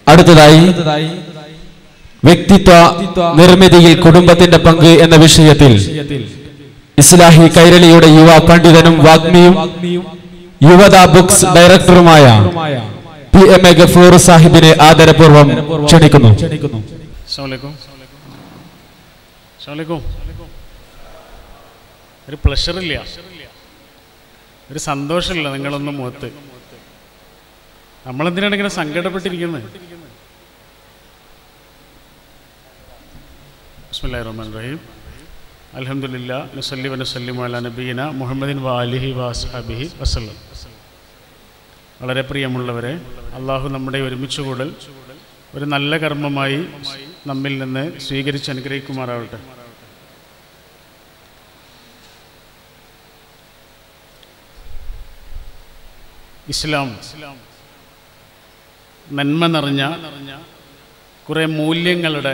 അടുത്തതായി വ്യക്തിത്വ നിർമ്മിതിയിൽ കുടുംബത്തിന്റെ പങ്ക് എന്ന വിഷയത്തിൽ ഇസ്ലാഹി കൈരളിയുടെ യുവ പണ്ഡിതനും വാഗ്മിയും യുവത ബുക്സ് ഡയറക്ടറുമായ പി എം എ ഗഫൂർ സാഹിബിനെ ആദരപൂർവ്വം ക്ഷണിക്കുന്നു അസ്സലാമലൈക്കും അസ്സലാമലൈക്കും ഒരു പ്ലഷറില്ല ഒരു സന്തോഷമില്ല നിങ്ങളൊന്നും മുഖത്ത് നമ്മളെന്തിനാണ് ഇങ്ങനെ സങ്കടപ്പെട്ടിരിക്കുന്നത് ബിസ്മില്ലാഹിർ റഹ്മാനിർ റഹീം അൽഹംദുലില്ലാ നസല്ലി വനസല്ലിമു അലാ നബീന മുഹമ്മദിൻ വാലിഹി വാസ്ഹബിഹി വസല്ലം വളരെ പ്രിയമുള്ളവരെ അള്ളാഹു നമ്മുടെ ഒരുമിച്ച് കൂടൽ ഒരു നല്ല കർമ്മമായി നമ്മിൽ നിന്ന് സ്വീകരിച്ച് അനുഗ്രഹിക്കുമാറാവട്ടെ ഇസ്ലാം നന്മ നിറഞ്ഞ കുറെ മൂല്യങ്ങളുടെ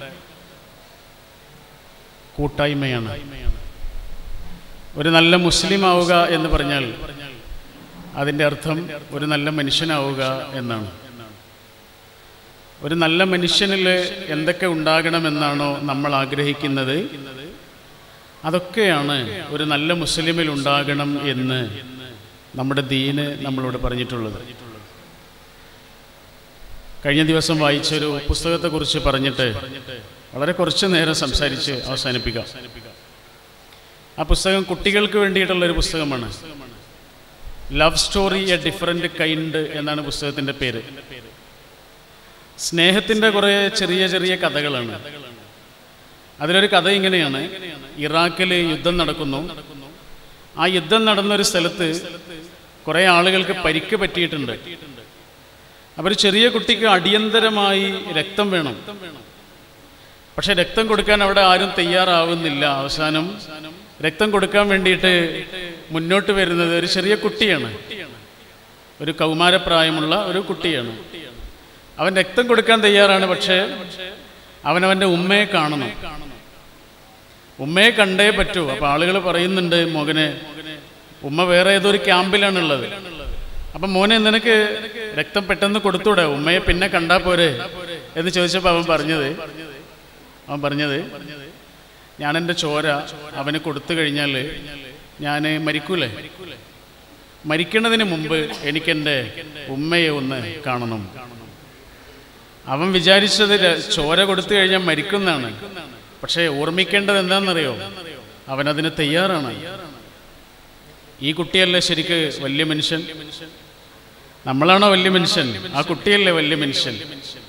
കൂട്ടായ്മയാണ് ഒരു നല്ല മുസ്ലിം ആവുക എന്ന് പറഞ്ഞാൽ അതിൻ്റെ അർത്ഥം ഒരു നല്ല മനുഷ്യനാവുക എന്നാണ് ഒരു നല്ല മനുഷ്യനിൽ എന്തൊക്കെ ഉണ്ടാകണമെന്നാണോ നമ്മൾ ആഗ്രഹിക്കുന്നത് അതൊക്കെയാണ് ഒരു നല്ല മുസ്ലിമിൽ ഉണ്ടാകണം എന്ന് നമ്മുടെ ദീന് നമ്മളോട് പറഞ്ഞിട്ടുള്ളത് കഴിഞ്ഞ ദിവസം വായിച്ചൊരു പുസ്തകത്തെക്കുറിച്ച് പറഞ്ഞിട്ട് വളരെ കുറച്ച് നേരം സംസാരിച്ച് അവസാനിപ്പിക്കാം ആ പുസ്തകം കുട്ടികൾക്ക് വേണ്ടിയിട്ടുള്ള ഒരു പുസ്തകമാണ് love story a different kind എന്നാണ് പുസ്തകത്തിൻ്റെ പേര് സ്നേഹത്തിൻ്റെ കുറേ ചെറിയ ചെറിയ കഥകളാണ് അതിലൊരു കഥ ഇങ്ങനെയാണ് ഇറാഖിൽ യുദ്ധം നടക്കുന്നു ആ യുദ്ധം നടന്നൊരു സ്ഥലത്ത് കുറേ ആളുകൾക്ക് പരിക്ക് പറ്റിയിട്ടുണ്ട് അപ്പോൾ ഒരു ചെറിയ കുട്ടിക്ക് അടിയന്തരമായി രക്തം വേണം പക്ഷെ രക്തം കൊടുക്കാൻ അവിടെ ആരും തയ്യാറാവുന്നില്ല അവസാനം രക്തം കൊടുക്കാൻ വേണ്ടിയിട്ട് മുന്നോട്ട് വരുന്നത് ഒരു ചെറിയ കുട്ടിയാണ് ഒരു കൗമാരപ്രായമുള്ള ഒരു കുട്ടിയാണ് അവൻ രക്തം കൊടുക്കാൻ തയ്യാറാണ് പക്ഷേ അവനവൻ്റെ ഉമ്മയെ കാണണം ഉമ്മയെ കണ്ടേ പറ്റൂ അപ്പോൾ ആളുകൾ പറയുന്നുണ്ട് മകനെ ഉമ്മ വേറെ ഏതോ ഒരു ക്യാമ്പിലാണുള്ളത് അപ്പം മോനെ നിനക്ക് രക്തം പെട്ടെന്ന് കൊടുത്തൂടെ ഉമ്മയെ പിന്നെ കണ്ടാ പോരെ എന്ന് ചോദിച്ചപ്പോൾ അവൻ പറഞ്ഞത് അവൻ പറഞ്ഞത് ഞാൻ എൻ്റെ ചോര അവന് കൊടുത്തു കഴിഞ്ഞാൽ ഞാൻ മരിക്കൂലേ മരിക്കുന്നതിന് മുമ്പ് എനിക്കെൻ്റെ ഉമ്മയെ ഒന്ന് കാണണം അവൻ വിചാരിച്ചത് ര- ചോര കൊടുത്തു കഴിഞ്ഞാൽ മരിക്കുന്നതാണ് പക്ഷേ ഓർമ്മിക്കേണ്ടത് എന്താണെന്നറിയോ അവനതിന് തയ്യാറാണ് ഈ കുട്ടിയല്ലേ ശരിക്ക് വലിയ മനുഷ്യൻ നമ്മളാണോ വലിയ മനുഷ്യൻ ആ കുട്ടിയല്ലേ വലിയ മനുഷ്യൻ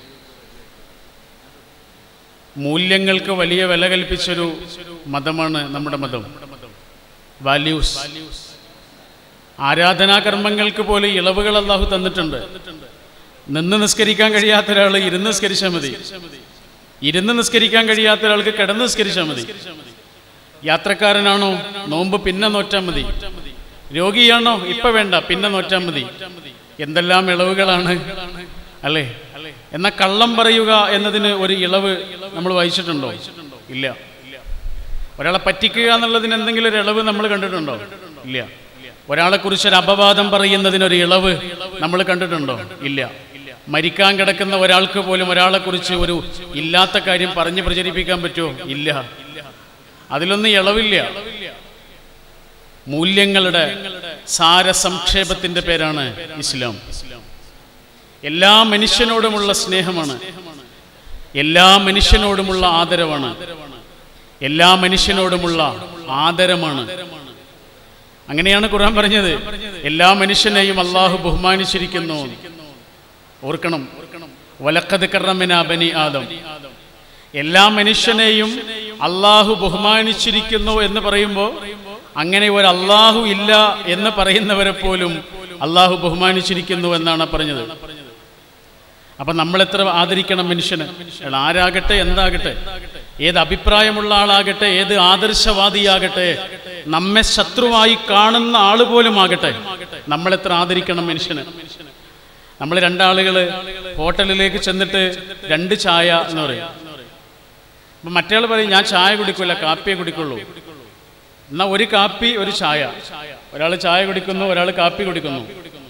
മൂല്യങ്ങൾക്ക് വലിയ വില കൽപ്പിച്ചൊരു മതമാണ് നമ്മുടെ മതം വാല്യൂസ് ആരാധനാകർമ്മങ്ങൾക്ക് പോലും ഇളവുകൾ അള്ളാഹു തന്നിട്ടുണ്ട് നിന്ന് നിസ്കരിക്കാൻ കഴിയാത്ത ഒരാൾ ഇരുന്ന് നിസ്കരിച്ചാൽ മതി ഇരുന്ന് നിസ്കരിക്കാൻ കഴിയാത്ത ഒരാൾക്ക് കിടന്ന് നിസ്കരിച്ചാൽ മതി യാത്രക്കാരനാണോ നോമ്പ് പിന്നെ നോറ്റാൽ മതി രോഗിയാണോ ഇപ്പൊ വേണ്ട പിന്നെ നോറ്റാൽ മതി എന്തെല്ലാം ഇളവുകളാണ് അല്ലേ എന്നാ കള്ളം പറയുക എന്നതിന് ഒരു ഇളവ് നമ്മൾ വായിച്ചിട്ടുണ്ടോ ഇല്ല ഒരാളെ പറ്റിക്കുക എന്നുള്ളതിന് എന്തെങ്കിലും ഒരു ഇളവ് നമ്മൾ കണ്ടിട്ടുണ്ടോ ഇല്ല ഒരാളെ കുറിച്ച് ഒരു അപവാദം പറയുന്നതിനൊരു ഇളവ് നമ്മൾ കണ്ടിട്ടുണ്ടോ ഇല്ല മരിക്കാൻ കിടക്കുന്ന ഒരാൾക്ക് പോലും ഒരാളെ കുറിച്ച് ഒരു ഇല്ലാത്ത കാര്യം പറഞ്ഞ് പ്രചരിപ്പിക്കാൻ പറ്റുമോ ഇല്ല അതിലൊന്നും ഇളവില്ല മൂല്യങ്ങളുടെ സാരസംക്ഷേപത്തിന്റെ പേരാണ് ഇസ്ലാം എല്ലാ മനുഷ്യനോടുമുള്ള സ്നേഹമാണ് എല്ലാ മനുഷ്യനോടുമുള്ള ആദരവാണ് എല്ലാ മനുഷ്യനോടുമുള്ള ആദരമാണ് അങ്ങനെയാണ് ഖുർആൻ പറഞ്ഞത് എല്ലാ മനുഷ്യനെയും അള്ളാഹു ബഹുമാനിച്ചിരിക്കുന്നു ഓർക്കണം വലക്കത് കറമിന ബനി ആദം എല്ലാ മനുഷ്യനെയും അള്ളാഹു ബഹുമാനിച്ചിരിക്കുന്നു എന്ന് പറയുമ്പോൾ അങ്ങനെ ഒരു അള്ളാഹു ഇല്ല എന്ന് പറയുന്നവരെ പോലും അള്ളാഹു ബഹുമാനിച്ചിരിക്കുന്നു എന്നാണ് പറഞ്ഞത് അപ്പൊ നമ്മൾ എത്ര ആദരിക്കണം മനുഷ്യന് അയാൾ ആരാകട്ടെ എന്താകട്ടെ ഏത് അഭിപ്രായമുള്ള ആളാകട്ടെ ഏത് ആദർശവാദിയാകട്ടെ നമ്മെ ശത്രുവായി കാണുന്ന ആള് പോലും ആകട്ടെ നമ്മൾ എത്ര ആദരിക്കണം മനുഷ്യന് നമ്മൾ രണ്ടാളുകൾ ഹോട്ടലിലേക്ക് ചെന്നിട്ട് രണ്ട് ചായ എന്ന് പറയും അപ്പൊ മറ്റേയാൾ പറയും ഞാൻ ചായ കുടിക്കില്ല കാപ്പിയെ കുടിക്കുള്ളൂ എന്നാ ഒരു കാപ്പി ഒരു ചായ ഒരാൾ ചായ കുടിക്കുന്നു ഒരാൾ കാപ്പി കുടിക്കുന്നു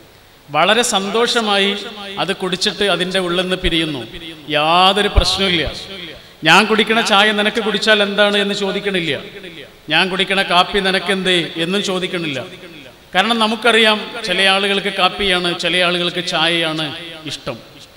വളരെ സന്തോഷമായി അത് കുടിച്ചിട്ട് അതിൻ്റെ ഉള്ളിൽ നിന്ന് പിരിയുന്നു യാതൊരു പ്രശ്നമില്ല ഞാൻ കുടിക്കണ ചായ നിനക്ക് കുടിച്ചാൽ എന്താണ് എന്ന് ചോദിക്കണില്ല ഞാൻ കുടിക്കണ കാപ്പി നിനക്കെന്തേ എന്നും ചോദിക്കണില്ല കാരണം നമുക്കറിയാം ചില ആളുകൾക്ക് കാപ്പിയാണ് ചില ആളുകൾക്ക് ചായയാണ് ഇഷ്ടം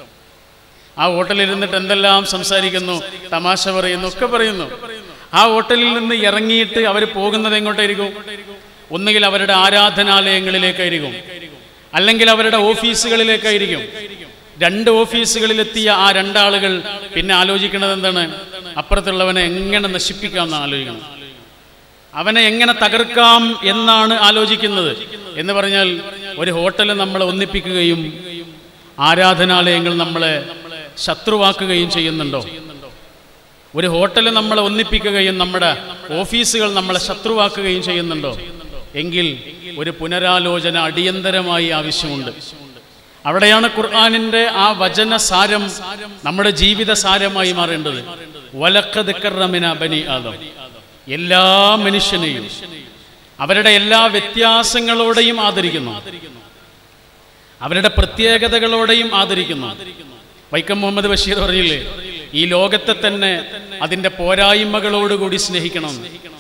ആ ഹോട്ടലിൽ ഇരുന്നിട്ട് എന്തെല്ലാം സംസാരിക്കുന്നു തമാശ പറയുന്നു ഒക്കെ പറയുന്നു ആ ഹോട്ടലിൽ നിന്ന് ഇറങ്ങിയിട്ട് അവർ പോകുന്നത് എങ്ങോട്ടായിരിക്കും ഒന്നുകിൽ അവരുടെ ആരാധനാലയങ്ങളിലേക്കായിരിക്കും അല്ലെങ്കിൽ അവരുടെ ഓഫീസുകളിലേക്കായിരിക്കും രണ്ട് ഓഫീസുകളിലെത്തിയ ആ രണ്ടാളുകൾ പിന്നെ ആലോചിക്കുന്നത് എന്താണ് അപ്പുറത്തുള്ളവനെ എങ്ങനെ നശിപ്പിക്കാം എന്ന് ആലോചിക്കണം അവനെ എങ്ങനെ തകർക്കാം എന്നാണ് ആലോചിക്കുന്നത് എന്ന് പറഞ്ഞാൽ ഒരു ഹോട്ടൽ നമ്മളെ ഒന്നിപ്പിക്കുകയും ആരാധനാലയങ്ങൾ നമ്മളെ ശത്രുവാക്കുകയും ചെയ്യുന്നുണ്ടോ ഒരു ഹോട്ടൽ നമ്മളെ ഒന്നിപ്പിക്കുകയും നമ്മുടെ ഓഫീസുകൾ നമ്മളെ ശത്രുവാക്കുകയും ചെയ്യുന്നുണ്ടോ എങ്കിൽ ഒരു പുനരാലോചന അടിയന്തരമായി ആവശ്യമുണ്ട് അവിടെയാണ് ഖുർആാനിന്റെ ആ വചന സാരം നമ്മുടെ ജീവിത സാരമായി മാറേണ്ടത് വലക്കത് കറമിന ബനി ആദം എല്ലാ മനുഷ്യനെയും അവരുടെ എല്ലാ വ്യത്യാസങ്ങളോടെയും ആദരിക്കുന്നു അവരുടെ പ്രത്യേകതകളോടെയും ആദരിക്കുന്നു വൈക്കം മുഹമ്മദ് ബഷീർ പറഞ്ഞില്ലേ ഈ ലോകത്തെ തന്നെ അതിൻ്റെ പോരായ്മകളോടുകൂടി സ്നേഹിക്കണം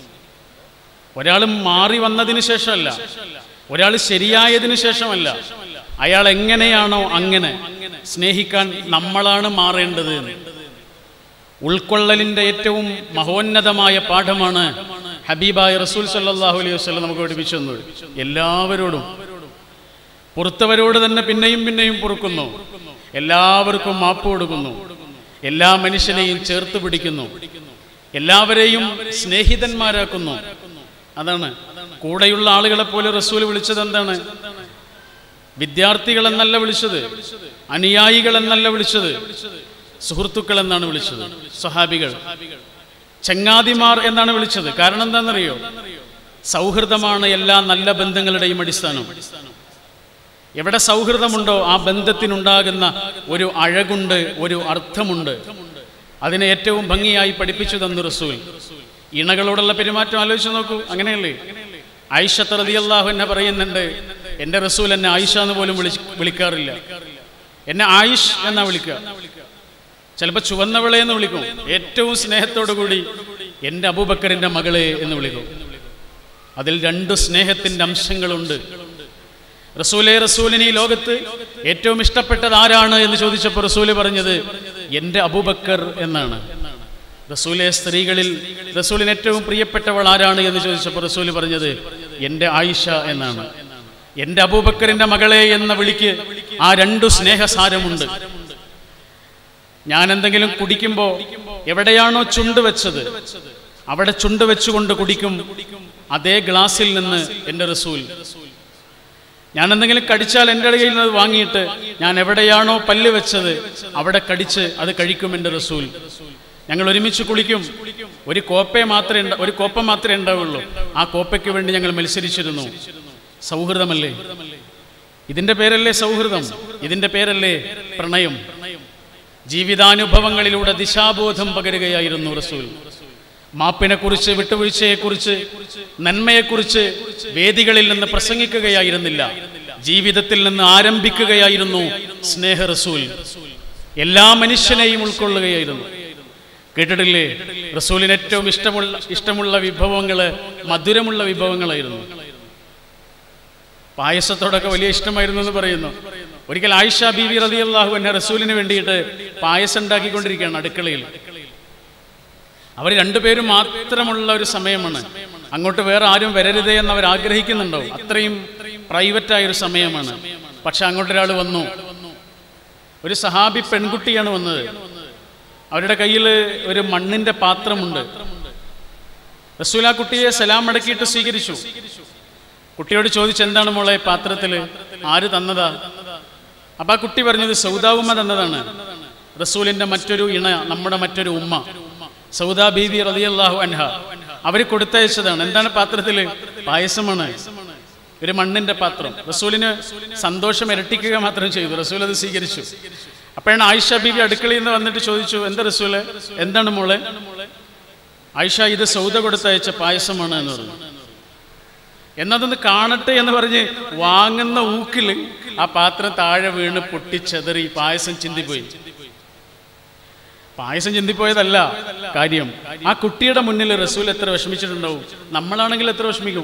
ഒരാൾ മാറി വന്നതിന് ശേഷമല്ല ഒരാൾ ശരിയായതിനു ശേഷമല്ല അയാൾ എങ്ങനെയാണോ അങ്ങനെ സ്നേഹിക്കാൻ നമ്മളാണ് മാറേണ്ടത് എന്ന്. ഉൾക്കൊള്ളലിന്റെ ഏറ്റവും മഹോന്നതമായ പാഠമാണ് ഹബീബായ റസൂൽ സല്ലല്ലാഹു അലൈഹി വസല്ലം നമുക്ക് പഠിപ്പിച്ചു തന്നത് എല്ലാവരോടും പുറത്തവരോട് തന്നെ പിന്നെയും പിന്നെയും പൊറുക്കുന്നു എല്ലാവർക്കും മാപ്പ് കൊടുക്കുന്നു എല്ലാ മനുഷ്യനെയും ചേർത്ത് പിടിക്കുന്നു എല്ലാവരെയും സ്നേഹിതന്മാരാക്കുന്നു അതാണ് കൂടെയുള്ള ആളുകളെ പോലെ റസൂൽ വിളിച്ചത് എന്താണ് വിദ്യാർത്ഥികൾ എന്നല്ല വിളിച്ചത് അനുയായികൾ എന്നല്ല വിളിച്ചത് സുഹൃത്തുക്കൾ എന്നാണ് വിളിച്ചത് സഹാബികൾ ചങ്ങാതിമാർ എന്നാണ് വിളിച്ചത് കാരണം എന്താണെന്നറിയോ സൗഹൃദമാണ് എല്ലാ നല്ല ബന്ധങ്ങളുടെയും അടിസ്ഥാനം എവിടെ സൗഹൃദമുണ്ടോ ആ ബന്ധത്തിനുണ്ടാകുന്ന ഒരു അഴകുണ്ട് ഒരു അർത്ഥമുണ്ട് അതിനെ ഏറ്റവും ഭംഗിയായി പഠിപ്പിച്ചു തന്നു റസൂൽ ഇണകളോടുള്ള പെരുമാറ്റം ആലോചിച്ച് നോക്കൂ അങ്ങനെയല്ലേ ആയിഷത്ത് റളിയല്ലാഹു എന്നെ പറയുന്നുണ്ട് എൻ്റെ റസൂൽ എന്നെ ആയിഷ എന്ന് പോലും വിളി വിളിക്കാറില്ല എന്നെ ആയിഷ് എന്നാ വിളിക്കുക ചിലപ്പോൾ ചുവന്നവളെ എന്ന് വിളിക്കും ഏറ്റവും സ്നേഹത്തോടു കൂടി എൻ്റെ അബൂബക്കറിൻ്റെ മകളെ എന്ന് വിളിക്കും അതിൽ രണ്ട് സ്നേഹത്തിൻ്റെ അംശങ്ങളുണ്ട് റസൂലെ റസൂലിന് ഈ ലോകത്ത് ഏറ്റവും ഇഷ്ടപ്പെട്ടത് ആരാണ് എന്ന് ചോദിച്ചപ്പോൾ റസൂല് പറഞ്ഞത് എൻ്റെ അബൂബക്കർ എന്നാണ് റസൂലെ സ്ത്രീകളിൽ റസൂലിന് ഏറ്റവും പ്രിയപ്പെട്ടവൾ ആരാണ് എന്ന് ചോദിച്ചപ്പോൾ റസൂല് പറഞ്ഞത് എൻ്റെ ആയിഷ എന്നാണ് എൻ്റെ അബൂബക്കറിൻ്റെ മകളെ എന്ന വിളിക്ക് ആ രണ്ടു സ്നേഹസാരമുണ്ട് ഞാൻ എന്തെങ്കിലും കുടിക്കുമ്പോൾ എവിടെയാണോ ചുണ്ട് വെച്ചത് അവിടെ ചുണ്ട് വെച്ചുകൊണ്ട് കുടിക്കും അതേ ഗ്ലാസ്സിൽ നിന്ന് എൻ്റെ റസൂൽ ഞാൻ എന്തെങ്കിലും കടിച്ചാൽ എൻ്റെ കയ്യിൽ നിന്ന് അത് വാങ്ങിയിട്ട് ഞാൻ എവിടെയാണോ പല്ല് വെച്ചത് അവിടെ കടിച്ച് അത് കഴിക്കും എൻ്റെ റസൂൽ ഞങ്ങൾ ഒരുമിച്ച് കുളിക്കും ഒരു കോപ്പയെ മാത്രമേ ഉണ്ട- ഒരു കോപ്പ മാത്രമേ ഉണ്ടാവുള്ളൂ ആ കോപ്പയ്ക്ക് വേണ്ടി ഞങ്ങൾ മത്സരിച്ചിരുന്നു സൗഹൃദമല്ലേ ഇതിന്റെ പേരല്ലേ സൗഹൃദം ഇതിന്റെ പേരല്ലേ പ്രണയം ജീവിതാനുഭവങ്ങളിലൂടെ ദിശാബോധം പകരുകയായിരുന്നു റസൂൽ മാപ്പിനെക്കുറിച്ച് വിട്ടുവീഴ്ചയെക്കുറിച്ച് നന്മയെക്കുറിച്ച് വേദികളിൽ നിന്ന് പ്രസംഗിക്കുകയായിരുന്നില്ല ജീവിതത്തിൽ നിന്ന് ആരംഭിക്കുകയായിരുന്നു സ്നേഹ റസൂൽ എല്ലാ മനുഷ്യനെയും ഉൾക്കൊള്ളുകയായിരുന്നു കേട്ടിട്ടില്ലേ റസൂലിന് ഏറ്റവും ഇഷ്ടമുള്ള ഇഷ്ടമുള്ള വിഭവങ്ങള് മധുരമുള്ള വിഭവങ്ങളായിരുന്നു പായസത്തോടൊക്കെ വലിയ ഇഷ്ടമായിരുന്നു എന്ന് പറയുന്നു ഒരിക്കൽ ആയിഷ ബീവി റതി അള്ളാഹു എന്നെ റസൂലിന് വേണ്ടിയിട്ട് പായസം ഉണ്ടാക്കിക്കൊണ്ടിരിക്കുകയാണ് അടുക്കളയിൽ അവർ രണ്ടുപേരും മാത്രമുള്ള ഒരു സമയമാണ് അങ്ങോട്ട് വേറെ ആരും വരരുതേ എന്ന് അവർ ആഗ്രഹിക്കുന്നുണ്ടോ അത്രയും പ്രൈവറ്റ് ആയ ഒരു സമയമാണ് പക്ഷെ അങ്ങോട്ട് ഒരാൾ വന്നു ഒരു സഹാബി പെൺകുട്ടിയാണ് വന്നത് അവരുടെ കയ്യിൽ ഒരു മണ്ണിന്റെ പാത്രമുണ്ട് റസൂൽ ആ കുട്ടിയെ സലാം മടക്കിയിട്ട് സ്വീകരിച്ചു കുട്ടിയോട് ചോദിച്ചു എന്താണ് മോളെ പാത്രത്തിൽ ആര് തന്നതാ അപ്പൊ ആ കുട്ടി പറഞ്ഞത് സൗദാവുമ്മ തന്നതാണ് റസൂലിന്റെ മറ്റൊരു ഇണ നമ്മുടെ മറ്റൊരു ഉമ്മ സൗദാ ബീബി റളിയല്ലാഹു അൻഹ അവര് കൊടുത്തയച്ചതാണ് എന്താണ് പാത്രത്തില് പായസമാണ് ഒരു മണ്ണിന്റെ പാത്രം റസൂലിന് സന്തോഷം ഇരട്ടിക്കുക മാത്രം ചെയ്തു റസൂൽ അത് സ്വീകരിച്ചു അപ്പോഴാണ് ആയിഷ ബീബി അടുക്കളയിൽ നിന്ന് വന്നിട്ട് ചോദിച്ചു എന്താ റസൂല് എന്താണ് മോളെ ആയിഷ ഇത് സൗദ കൊടുത്തയച്ച പായസമാണ് എന്ന് പറഞ്ഞു എന്നതൊന്ന് കാണട്ടെ എന്ന് പറഞ്ഞ് വാങ്ങുന്ന ഊക്കിൽ ആ പാത്രം താഴെ വീണ് പൊട്ടിച്ചെതറി പായസം ചിന്തിപ്പോയി പായസം ചിന്തിപ്പോയതല്ല കാര്യം ആ കുട്ടിയുടെ മുന്നിൽ റസൂൽ എത്ര വിഷമിച്ചിട്ടുണ്ടാവും നമ്മളാണെങ്കിൽ എത്ര വിഷമിക്കും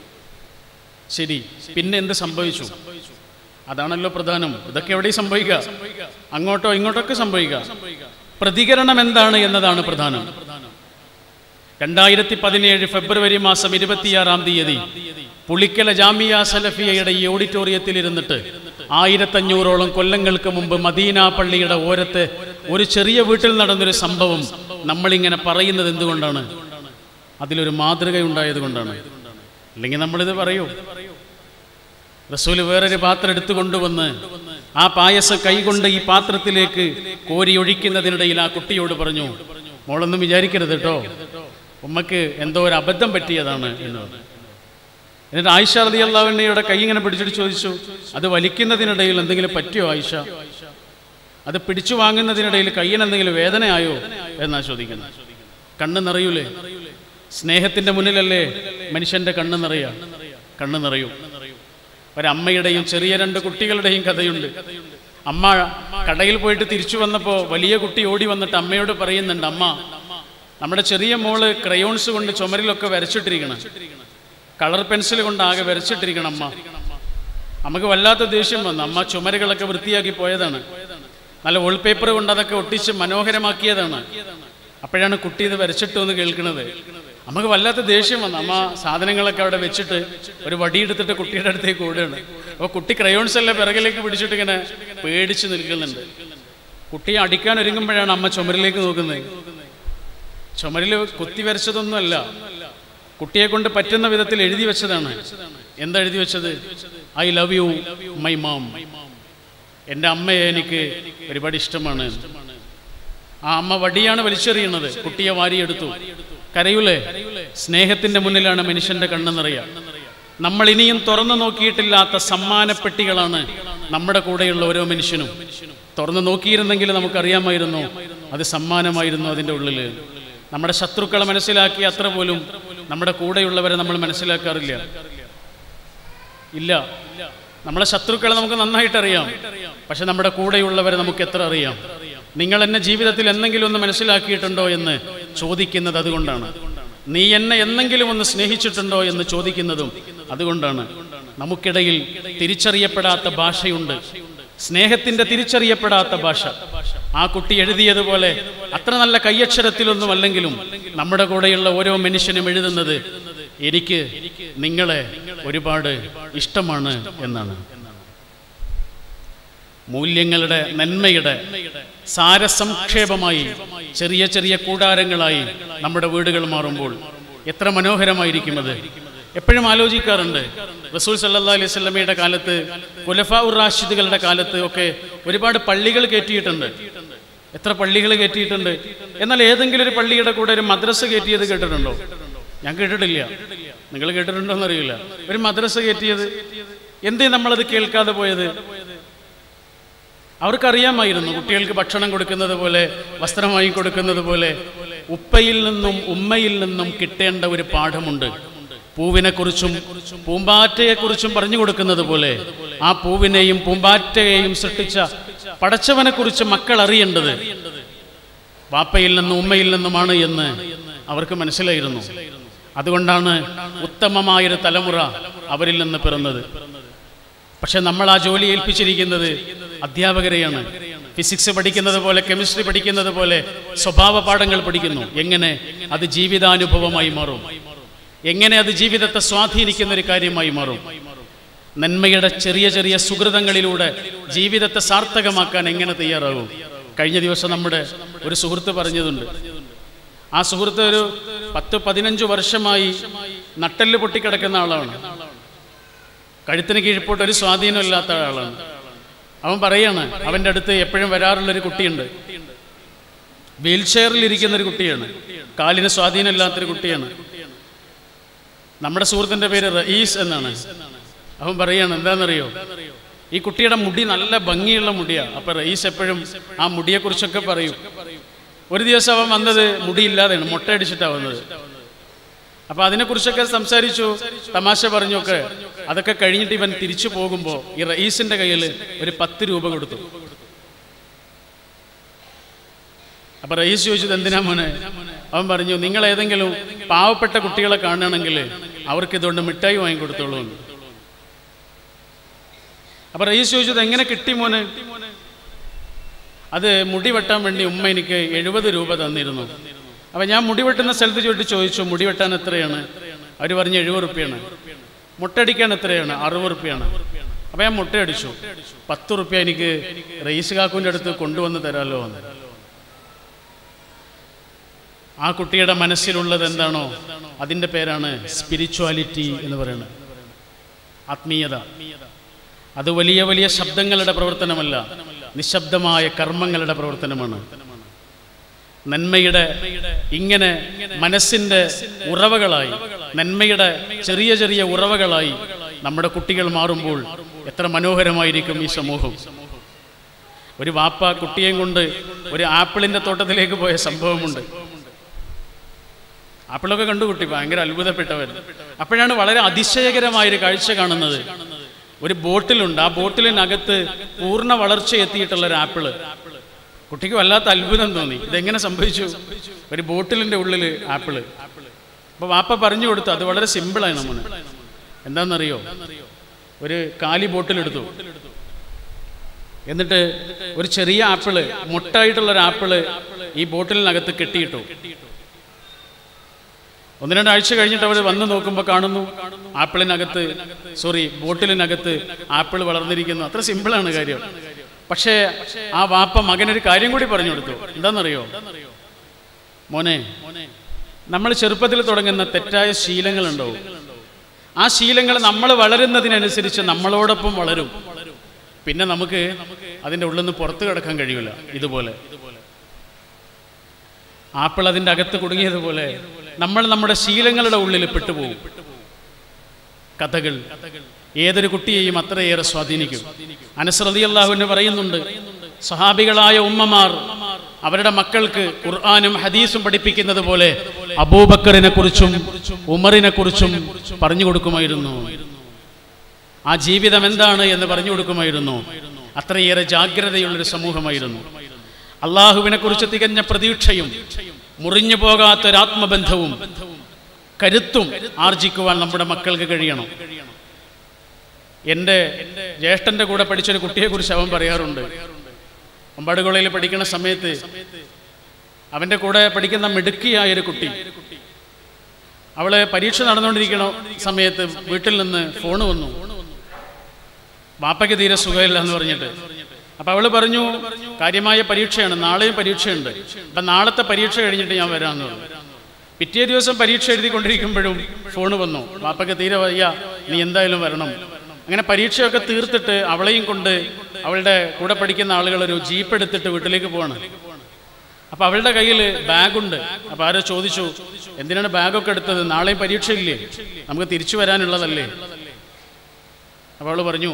ശരി പിന്നെ എന്ത് സംഭവിച്ചു അതാണല്ലോ പ്രധാനം ഇതൊക്കെ എവിടെയും സംഭവിക്കുക അങ്ങോട്ടോ ഇങ്ങോട്ടൊക്കെ സംഭവിക്കുക പ്രതികരണം എന്താണ് എന്നതാണ് പ്രധാനം രണ്ടായിരത്തി പതിനേഴ് ഫെബ്രുവരി മാസം ഇരുപത്തിയാറാം തീയതി പുളിക്കല ജാമിയ സലഫിയയുടെ ഈ ഓഡിറ്റോറിയത്തിൽ ഇരുന്നിട്ട് ആയിരത്തഞ്ഞൂറോളം കൊല്ലങ്ങൾക്ക് മുമ്പ് മദീന പള്ളിയുടെ ഓരത്ത് ഒരു ചെറിയ വീട്ടിൽ നടന്നൊരു സംഭവം നമ്മളിങ്ങനെ പറയുന്നത് എന്തുകൊണ്ടാണ് അതിലൊരു മാതൃകയുണ്ടായത് കൊണ്ടാണ് അല്ലെങ്കിൽ നമ്മളിത് പറയൂ റസൂല് വേറൊരു പാത്രം എടുത്തു കൊണ്ടുവന്ന് ആ പായസം കൈകൊണ്ട് ഈ പാത്രത്തിലേക്ക് കോരി ഒഴിക്കുന്നതിനിടയിൽ ആ കുട്ടിയോട് പറഞ്ഞു മോളൊന്നും വിചാരിക്കരുത് കേട്ടോ ഉമ്മക്ക് എന്തോ ഒരു അബദ്ധം പറ്റിയതാണ് എന്ന് പറഞ്ഞു. എന്നിട്ട് ആയിഷ റതി അള്ളാഹുവിനയുടെ കൈ ഇങ്ങനെ പിടിച്ചിട്ട് ചോദിച്ചു അത് വലിക്കുന്നതിനിടയിൽ എന്തെങ്കിലും പറ്റിയോ ആയിഷ അത് പിടിച്ചു വാങ്ങുന്നതിനിടയിൽ കയ്യിന് എന്തെങ്കിലും വേദനയായോ എന്നാ ചോദിക്കുന്നത് കണ്ണ് നിറയൂലേ സ്നേഹത്തിന്റെ മുന്നിലല്ലേ മനുഷ്യന്റെ കണ്ണ് നിറയ കണ്ണ് നിറയും ഒരമ്മയുടെയും ചെറിയ രണ്ട് കുട്ടികളുടെയും കഥയുണ്ട് അമ്മ കടയിൽ പോയിട്ട് തിരിച്ചു വന്നപ്പോൾ വലിയ കുട്ടി ഓടി വന്നിട്ട് അമ്മയോട് പറയുന്നുണ്ട് അമ്മ നമ്മുടെ ചെറിയ മോള് ക്രയോൺസ് കൊണ്ട് ചുമരിലൊക്കെ വരച്ചിട്ടിരിക്കണം കളർ പെൻസിൽ കൊണ്ട് ആകെ വരച്ചിട്ടിരിക്കണം അമ്മ നമുക്ക് വല്ലാത്ത ദേഷ്യം വന്നു അമ്മ ചുമരുകളൊക്കെ വൃത്തിയാക്കി പോയതാണ് നല്ല വോൾപേപ്പർ കൊണ്ട് അതൊക്കെ ഒട്ടിച്ച് മനോഹരമാക്കിയതാണ് അപ്പോഴാണ് കുട്ടി ഇത് വരച്ചിട്ടു എന്ന് കേൾക്കുന്നത് നമുക്ക് വല്ലാത്ത ദേഷ്യം വന്നു അമ്മ സാധനങ്ങളൊക്കെ അവിടെ വെച്ചിട്ട് ഒരു വടിയെടുത്തിട്ട് കുട്ടിയുടെ അടുത്തേക്ക് ഓടുകയാണ് അപ്പോൾ കുട്ടി ക്രയോൺസ് എല്ലാം പിറകിലേക്ക് പിടിച്ചിട്ട് ഇങ്ങനെ പേടിച്ച് നിൽക്കുന്നുണ്ട് കുട്ടിയെ അടിക്കാൻ ഒരുങ്ങുമ്പോഴാണ് അമ്മ ചുമരിലേക്ക് നോക്കുന്നത് ചുമരിൽ കുത്തി വരച്ചതൊന്നുമല്ല കുട്ടിയെ കൊണ്ട് പറ്റുന്ന വിധത്തിൽ എഴുതി വെച്ചതാണ് എന്താ എഴുതി വെച്ചത് I love you my mom എൻ്റെ അമ്മയെ എനിക്ക് ഒരുപാട് ഇഷ്ടമാണ് ആ അമ്മ വടിയാണ് വലിച്ചെറിയുന്നത് കുട്ടിയെ വാരിയെടുത്തു കരയൂലേ സ്നേഹത്തിന്റെ മുന്നിലാണ് മനുഷ്യന്റെ കണ്ണ് നിറയുക നമ്മൾ ഇനിയും തുറന്നു നോക്കിയിട്ടില്ലാത്ത സമ്മാനപ്പെട്ടികളാണ് നമ്മുടെ കൂടെയുള്ള ഓരോ മനുഷ്യനും തുറന്നു നോക്കിയിരുന്നെങ്കിൽ നമുക്കറിയാമായിരുന്നു അത് സമ്മാനമായിരുന്നു അതിൻ്റെ ഉള്ളിൽ നമ്മുടെ ശത്രുക്കളെ മനസ്സിലാക്കി അത്ര പോലും നമ്മുടെ കൂടെയുള്ളവരെ നമ്മൾ മനസ്സിലാക്കാറില്ല ഇല്ല നമ്മളെ ശത്രുക്കളെ നമുക്ക് നന്നായിട്ട് അറിയാം പക്ഷെ നമ്മുടെ കൂടെയുള്ളവരെ നമുക്ക് എത്ര അറിയാം നിങ്ങൾ എന്നെ ജീവിതത്തിൽ എന്തെങ്കിലും ഒന്ന് മനസ്സിലാക്കിയിട്ടുണ്ടോ എന്ന് ചോദിക്കുന്നത് അതുകൊണ്ടാണ് നീ എന്നെ എന്തെങ്കിലും ഒന്ന് സ്നേഹിച്ചിട്ടുണ്ടോ എന്ന് ചോദിക്കുന്നതും അതുകൊണ്ടാണ് നമുക്കിടയിൽ തിരിച്ചറിയപ്പെടാത്ത ഭാഷയുണ്ട് സ്നേഹത്തിന്റെ തിരിച്ചറിയപ്പെടാത്ത ഭാഷ ആ കുട്ടി എഴുതിയതുപോലെ അത്ര നല്ല കയ്യക്ഷരത്തിലൊന്നും അല്ലെങ്കിലും നമ്മുടെ കൂടെയുള്ള ഓരോ മനുഷ്യനും എഴുതുന്നത് എനിക്ക് നിങ്ങളെ ഒരുപാട് ഇഷ്ടമാണ് എന്നാണ് മൂല്യങ്ങളുടെ നന്മയുടെ സാരസംക്ഷേപമായി ചെറിയ ചെറിയ കൂടാരങ്ങളായി നമ്മുടെ വീടുകൾ മാറുമ്പോൾ എത്ര മനോഹരമായിരിക്കും അത് എപ്പോഴും ആലോചിക്കാറുണ്ട് റസൂൽ സല്ലാ അലൈഹി സ്വലമയുടെ കാലത്ത് കുലഫ ഉർ റാഷിദുകളുടെ കാലത്ത് ഒക്കെ ഒരുപാട് പള്ളികൾ കയറ്റിയിട്ടുണ്ട് എത്ര പള്ളികൾ കയറ്റിയിട്ടുണ്ട് എന്നാൽ ഏതെങ്കിലും ഒരു പള്ളിയുടെ കൂടെ ഒരു മദ്രസ കയറ്റിയത് കേട്ടിട്ടുണ്ടോ ഞാൻ കേട്ടിട്ടില്ല നിങ്ങൾ കേട്ടിട്ടുണ്ടോ എന്നറിയില്ല ഒരു മദ്രസ കയറ്റിയത് എന്തേ നമ്മളത് കേൾക്കാതെ പോയത് അവർക്കറിയാമായിരുന്നു കുട്ടികൾക്ക് ഭക്ഷണം കൊടുക്കുന്നത് പോലെ വസ്ത്രം വാങ്ങി കൊടുക്കുന്നത് പോലെ ഉപ്പയിൽ നിന്നും ഉമ്മയിൽ നിന്നും കിട്ടേണ്ട ഒരു പാഠമുണ്ട് പൂവിനെക്കുറിച്ചും പൂമ്പാറ്റയെക്കുറിച്ചും പറഞ്ഞു കൊടുക്കുന്നത് പോലെ ആ പൂവിനെയും പൂമ്പാറ്റയെയും സൃഷ്ടിച്ച പടച്ചവനെക്കുറിച്ച് മക്കൾ അറിയേണ്ടത് വാപ്പയിൽ നിന്നും ഉമ്മയിൽ നിന്നുമാണ് എന്ന് അവർക്ക് മനസ്സിലായിരുന്നു അതുകൊണ്ടാണ് ഉത്തമമായൊരു തലമുറ അവരിൽ നിന്ന് പിറന്നത് പക്ഷെ നമ്മൾ ആ ജോലി ഏൽപ്പിച്ചിരിക്കുന്നത് അധ്യാപകരെയാണ് ഫിസിക്സ് പഠിക്കുന്നത് പോലെ കെമിസ്ട്രി പഠിക്കുന്നത് പോലെ സ്വഭാവ പാഠങ്ങൾ പഠിക്കുന്നു എങ്ങനെ അത് ജീവിതാനുഭവമായി മാറും എങ്ങനെ അത് ജീവിതത്തെ സ്വാധീനിക്കുന്ന ഒരു കാര്യമായി മാറും നന്മയുടെ ചെറിയ ചെറിയ സുഹൃതങ്ങളിലൂടെ ജീവിതത്തെ സാർത്ഥകമാക്കാൻ എങ്ങനെ തയ്യാറാകും കഴിഞ്ഞ ദിവസം നമ്മുടെ ഒരു സുഹൃത്ത് പറഞ്ഞതുണ്ട് ആ സുഹൃത്ത് ഒരു പത്ത് പതിനഞ്ച് വർഷമായി നട്ടെല്ല് പൊട്ടിക്കിടക്കുന്ന ആളാണ് കഴുത്തിന് കീഴ്പോട്ട് ഒരു സ്വാധീനമില്ലാത്ത ആളാണ് അവൻ പറയാണ് അവൻ്റെ അടുത്ത് എപ്പോഴും വരാറുള്ളൊരു കുട്ടിയുണ്ട് വീൽ ചെയറിൽ ഇരിക്കുന്ന ഒരു കുട്ടിയാണ് കാലിന് സ്വാധീനമില്ലാത്തൊരു കുട്ടിയാണ് നമ്മുടെ സുഹൃത്തിൻ്റെ പേര് റയീസ് എന്നാണ് അവൻ പറയാണ് എന്താണെന്നറിയോ ഈ കുട്ടിയുടെ മുടി നല്ല ഭംഗിയുള്ള മുടിയാണ് അപ്പൊ റയീസ് എപ്പോഴും ആ മുടിയെക്കുറിച്ചൊക്കെ പറയും ഒരു ദിവസം അവൻ വന്നത് മുടിയില്ലാതെയാണ് മുട്ടയടിച്ചിട്ടാണ് വന്നത് അപ്പൊ അതിനെക്കുറിച്ചൊക്കെ സംസാരിച്ചു തമാശ പറഞ്ഞൊക്കെ അതൊക്കെ കഴിഞ്ഞിട്ട് ഇവൻ തിരിച്ചു പോകുമ്പോൾ ഈ റയീസിന്റെ കയ്യിൽ ഒരു പത്ത് രൂപ കൊടുത്തു അപ്പൊ റയീസ് ചോദിച്ചത് എന്തിനാ മോനെ അവൻ പറഞ്ഞു നിങ്ങൾ ഏതെങ്കിലും പാവപ്പെട്ട കുട്ടികളെ കാണുകയാണെങ്കിൽ അവർക്ക് ഇതുകൊണ്ട് മിഠായി വാങ്ങിക്കൊടുത്തോളൂ എന്ന് അപ്പൊ റയീസ് ചോദിച്ചത് എങ്ങനെ കിട്ടി മോനെ അത് മുടി വെട്ടാൻ വേണ്ടി ഉമ്മ എനിക്ക് എഴുപത് രൂപ തന്നിരുന്നു അപ്പൊ ഞാൻ മുടി വെട്ടുന്ന സ്ഥലത്ത് ചോദിച്ചു ചോദിച്ചു മുടി വെട്ടാൻ എത്രയാണ് അവർ പറഞ്ഞു എഴുപത് റുപ്യാണ് മുട്ടടിക്കാൻ എത്രയാണ് അറുപത് റുപ്യാണ് അപ്പൊ ഞാൻ മുട്ടയടിച്ചു പത്ത് റുപ്യ എനിക്ക് റയീസ് കാക്കുവിൻ്റെ അടുത്ത് കൊണ്ടുവന്ന് തരാമല്ലോ എന്ന് ആ കുട്ടിയുടെ മനസ്സിലുള്ളത് എന്താണോ അതിൻ്റെ പേരാണ് സ്പിരിച്വാലിറ്റി എന്ന് പറയുന്നത് ആത്മീയത അത് വലിയ വലിയ ശബ്ദങ്ങളുടെ പ്രവർത്തനമല്ല നിശബ്ദമായ കർമ്മങ്ങളുടെ പ്രവർത്തനമാണ് നന്മയുടെ ഇങ്ങനെ മനസ്സിൻ്റെ ഉറവകളായി നന്മയുടെ ചെറിയ ചെറിയ ഉറവകളായി നമ്മുടെ കുട്ടികൾ മാറുമ്പോൾ എത്ര മനോഹരമായിരിക്കും ഈ സമൂഹം ഒരു വാപ്പ കുട്ടിയെയും കൊണ്ട് ഒരു ആപ്പിളിന്റെ തോട്ടത്തിലേക്ക് പോയ സംഭവമുണ്ട് ആപ്പിളൊക്കെ കണ്ടു കുട്ടി ഭയങ്കര അത്ഭുതപ്പെട്ടവൻ അപ്പോഴാണ് വളരെ അതിശയകരമായൊരു കാഴ്ച കാണുന്നത് ഒരു ബോട്ടിലുണ്ട് ആ ബോട്ടിലിനകത്ത് പൂർണ്ണ വളർച്ച എത്തിയിട്ടുള്ള ഒരു ആപ്പിള് കുട്ടിക്ക് വല്ലാത്ത അത്ഭുതം തോന്നി ഇതെങ്ങനെ സംഭവിച്ചു ഒരു ബോട്ടിലിന്റെ ഉള്ളിൽ ആപ്പിള് അപ്പൊ വാപ്പ പറഞ്ഞു കൊടുത്തു അത് വളരെ സിമ്പിളാണ് നമ്മന് എന്താണെന്നറിയോ ഒരു കാലി ബോട്ടിലെടുത്തു എന്നിട്ട് ഒരു ചെറിയ ആപ്പിള് മുട്ടായിട്ടുള്ള ഒരു ആപ്പിള് ഈ ബോട്ടിലിനകത്ത് കെട്ടിയിട്ടു ഒന്ന് രണ്ടാഴ്ച കഴിഞ്ഞിട്ട് അവർ വന്ന് നോക്കുമ്പോൾ കാണുന്നു ആപ്പിളിനകത്ത് സോറി ബോട്ടിലിനകത്ത് ആപ്പിൾ വളർന്നിരിക്കുന്നു അത്ര സിമ്പിളാണ് കാര്യം പക്ഷേ ആ വാപ്പ മകനൊരു കാര്യം കൂടി പറഞ്ഞു കൊടുത്തു എന്താണെന്നറിയോ മോനെ നമ്മൾ ചെറുപ്പത്തിൽ തുടങ്ങുന്ന തെറ്റായ ശീലങ്ങളുണ്ടാവും ആ ശീലങ്ങൾ നമ്മൾ വളരുന്നതിനനുസരിച്ച് നമ്മളോടൊപ്പം വളരും പിന്നെ നമുക്ക് അതിൻ്റെ ഉള്ളിൽ നിന്ന് പുറത്തു കിടക്കാൻ കഴിയില്ല ഇതുപോലെ ആപ്പിൾ അതിൻ്റെ അകത്ത് കുടുങ്ങിയതുപോലെ നമ്മൾ നമ്മുടെ ശീലങ്ങളുടെ ഉള്ളിൽ പെട്ടുപോകും കഥകൾ ഏതൊരു കുട്ടിയെയും അത്രയേറെ സ്വാധീനിക്കും അനസ്രതി അള്ളാഹുവിന് പറയുന്നുണ്ട് സഹാബികളായ ഉമ്മമാർ അവരുടെ മക്കൾക്ക് ഖുർആാനും ഹദീസും പഠിപ്പിക്കുന്നത് പോലെ അബൂബക്കറിനെ കുറിച്ചും ഉമറിനെ കുറിച്ചും പറഞ്ഞു കൊടുക്കുമായിരുന്നു ആ ജീവിതം എന്താണ് എന്ന് പറഞ്ഞു കൊടുക്കുമായിരുന്നു അത്രയേറെ ജാഗ്രതയുള്ളൊരു സമൂഹമായിരുന്നു അള്ളാഹുവിനെ കുറിച്ച് തികഞ്ഞ പ്രതീക്ഷയും മുറിഞ്ഞു പോകാത്തൊരാത്മബന്ധവും കരുത്തും ആർജിക്കുവാൻ നമ്മുടെ മക്കൾക്ക് കഴിയണം എൻ്റെ ജ്യേഷ്ഠൻ്റെ കൂടെ പഠിച്ചൊരു കുട്ടിയെക്കുറിച്ച് അവൻ പറയാറുണ്ട് അമ്പാട് കോളേജിൽ പഠിക്കുന്ന സമയത്ത് അവൻ്റെ കൂടെ പഠിക്കുന്ന മിടുക്കിയായ ഒരു കുട്ടി അവള് പരീക്ഷ നടന്നുകൊണ്ടിരിക്കണ സമയത്ത് വീട്ടിൽ നിന്ന് ഫോണ് വന്നു വാപ്പയ്ക്ക് തീരെ സുഖമില്ല എന്ന് പറഞ്ഞിട്ട് അപ്പൊ അവള് പറഞ്ഞു കാര്യമായ പരീക്ഷയാണ് നാളെയും പരീക്ഷയുണ്ട് അപ്പൊ നാളത്തെ പരീക്ഷ കഴിഞ്ഞിട്ട് ഞാൻ വരാമെന്ന് പറഞ്ഞു പിറ്റേ ദിവസം പരീക്ഷ എഴുതിക്കൊണ്ടിരിക്കുമ്പോഴും ഫോണ് വന്നു വാപ്പയ്ക്ക് തീരെ വയ്യ നീ എന്തായാലും വരണം അങ്ങനെ പരീക്ഷയൊക്കെ തീർത്തിട്ട് അവളെയും കൊണ്ട് അവളുടെ കൂടെ പഠിക്കുന്ന ആളുകൾ ഒരു ജീപ്പ് എടുത്തിട്ട് വീട്ടിലേക്ക് പോവാണ് അപ്പൊ അവളുടെ കയ്യിൽ ബാഗുണ്ട് അപ്പൊ ആരോ ചോദിച്ചു എന്തിനാണ് ബാഗൊക്കെ എടുത്തത് നാളെയും പരീക്ഷയില്ലേ നമുക്ക് തിരിച്ചു വരാനുള്ളതല്ലേ അപ്പൊ അവള് പറഞ്ഞു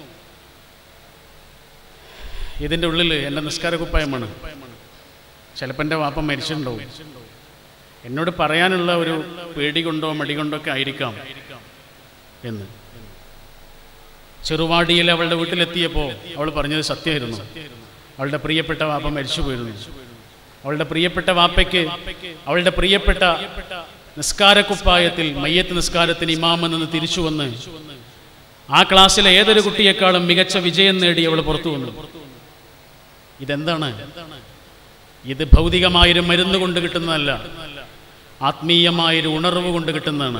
ഇതിന്റെ ഉള്ളിൽ എൻ്റെ നിസ്കാര കുപ്പായമാണ് ചിലപ്പോൾ എൻ്റെ വാപ്പ മരിച്ചിട്ടുണ്ടാവും എന്നോട് പറയാനുള്ള ഒരു പേടി കൊണ്ടോ മടി കൊണ്ടോ ഒക്കെ ആയിരിക്കാം എന്ന് ചെറുവാടിയിൽ അവളുടെ വീട്ടിലെത്തിയപ്പോൾ അവൾ പറഞ്ഞത് സത്യമായിരുന്നു അവളുടെ പ്രിയപ്പെട്ട വാപ്പ മരിച്ചു പോയിരുന്നു അവളുടെ പ്രിയപ്പെട്ട വാപ്പയ്ക്ക് അവളുടെ പ്രിയപ്പെട്ട നിസ്കാരക്കുപ്പായത്തിൽ മയ്യത്ത് നിസ്കാരത്തിന് ഇമാമെന്ന് നിന്ന് തിരിച്ചു വന്ന് ആ ക്ലാസ്സിലെ ഏതൊരു കുട്ടിയെക്കാളും മികച്ച വിജയം നേടി അവൾ പുറത്തു വന്നു ഇതെന്താണ് ഇത് ഭൗതികമായൊരു മരുന്ന് കൊണ്ട് കിട്ടുന്നതല്ല ആത്മീയമായൊരു ഉണർവ് കൊണ്ട് കിട്ടുന്നതാണ്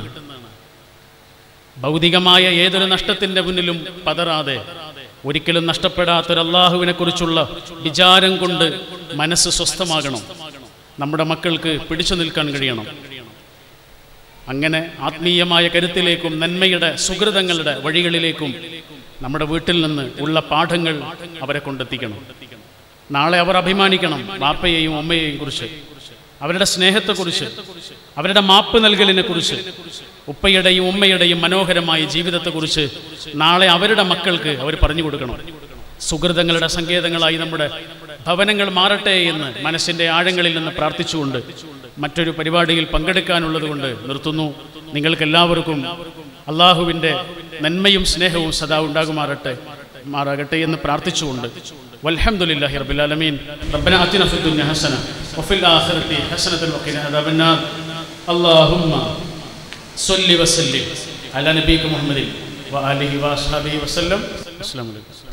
ഭൗതികമായ ഏതൊരു നഷ്ടത്തിന്റെ മുന്നിലും പതറാതെ ഒരിക്കലും നഷ്ടപ്പെടാത്തൊരു അള്ളാഹുവിനെ കുറിച്ചുള്ള വിചാരം കൊണ്ട് മനസ്സ് സ്വസ്ഥമാകണം നമ്മുടെ മക്കൾക്ക് പിടിച്ചു നിൽക്കാൻ കഴിയണം അങ്ങനെ ആത്മീയമായ കരുത്തിലേക്കും നന്മയുടെ സുഹൃതങ്ങളുടെ വഴികളിലേക്കും നമ്മുടെ വീട്ടിൽ നിന്ന് ഉള്ള പാഠങ്ങൾ അവരെ കൊണ്ടെത്തിക്കണം നാളെ അവർ അഭിമാനിക്കണം വാപ്പയെയും ഉമ്മയെയും കുറിച്ച് അവരുടെ സ്നേഹത്തെക്കുറിച്ച് അവരുടെ മാപ്പ് നൽകലിനെ കുറിച്ച് ഉപ്പയുടെയും ഉമ്മയുടെയും മനോഹരമായ ജീവിതത്തെക്കുറിച്ച് നാളെ അവരുടെ മക്കൾക്ക് അവർ പറഞ്ഞു കൊടുക്കണം സുഹൃതങ്ങളുടെ സങ്കേതങ്ങളായി നമ്മുടെ ഭവനങ്ങൾ മാറട്ടെ എന്ന് മനസ്സിൻ്റെ ആഴങ്ങളിൽ നിന്ന് പ്രാർത്ഥിച്ചുകൊണ്ട് മറ്റൊരു പരിപാടിയിൽ പങ്കെടുക്കാനുള്ളത് കൊണ്ട് നിർത്തുന്നു നിങ്ങൾക്കെല്ലാവർക്കും അള്ളാഹുവിൻ്റെ നന്മയും സ്നേഹവും സദാ ഉണ്ടാകുമാറട്ടെ മാറാകട്ടെ എന്ന് പ്രാർത്ഥിച്ചുകൊണ്ട് വൽഹംദുലില്ലാഹി റബ്ബിൽ ആലമീൻ റബ്ബന ആതിന ഫിദ് ദുനിയ ഹസന വഫിൽ ആഖിറതി ഹസനതൻ വഖിന അദാബൻ നാർ اللهم صل وسلم على نبيك محمد وآله وأصحابه وسلم السلام عليكم